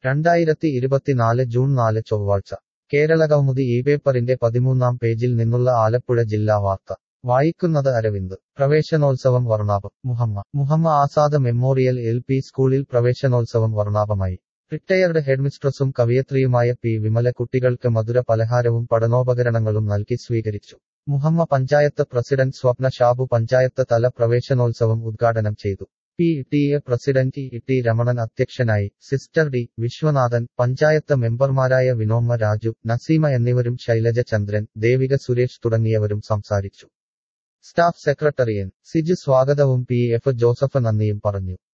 രണ്ടായിരത്തി ഇരുപത്തിനാല് ജൂൺ നാല് ചൊവ്വാഴ്ച കേരളകൗമുദി ഈ പേപ്പറിന്റെ പതിമൂന്നാം പേജിൽ നിന്നുള്ള ആലപ്പുഴ ജില്ലാ വാർത്ത വായിക്കുന്നത് അരവിന്ദ് പ്രവേശനോത്സവം വർണ്ണാഭം Muhamma Muhamma Azad memorial L P സ്കൂളിൽ പ്രവേശനോത്സവം വർണ്ണാഭമായി റിട്ടയർഡ് ഹെഡ്മിസ്ട്രസും കവിയത്രിയുമായ പി വിമല കുട്ടികൾക്ക് മധുര പലഹാരവും പഠനോപകരണങ്ങളും നൽകി സ്വീകരിച്ചു മുഹമ്മ പഞ്ചായത്ത് പ്രസിഡന്റ് സ്വപ്ന ഷാബു പഞ്ചായത്ത് തല പ്രവേശനോത്സവം ഉദ്ഘാടനം ചെയ്തു P T A president E T Ramanan അധ്യക്ഷനായി സിസ്റ്റർ ഡി വിശ്വനാഥൻ പഞ്ചായത്ത് മെമ്പർമാരായ വിനോമ രാജു നസീമ എന്നിവരും ശൈലജ ചന്ദ്രൻ ദേവിക സുരേഷ് തുടങ്ങിയവരും സംസാരിച്ചു സ്റ്റാഫ് സെക്രട്ടറി എൻ സിജു സ്വാഗതവും പി എഫ് ജോസഫ് നന്ദിയും പറഞ്ഞു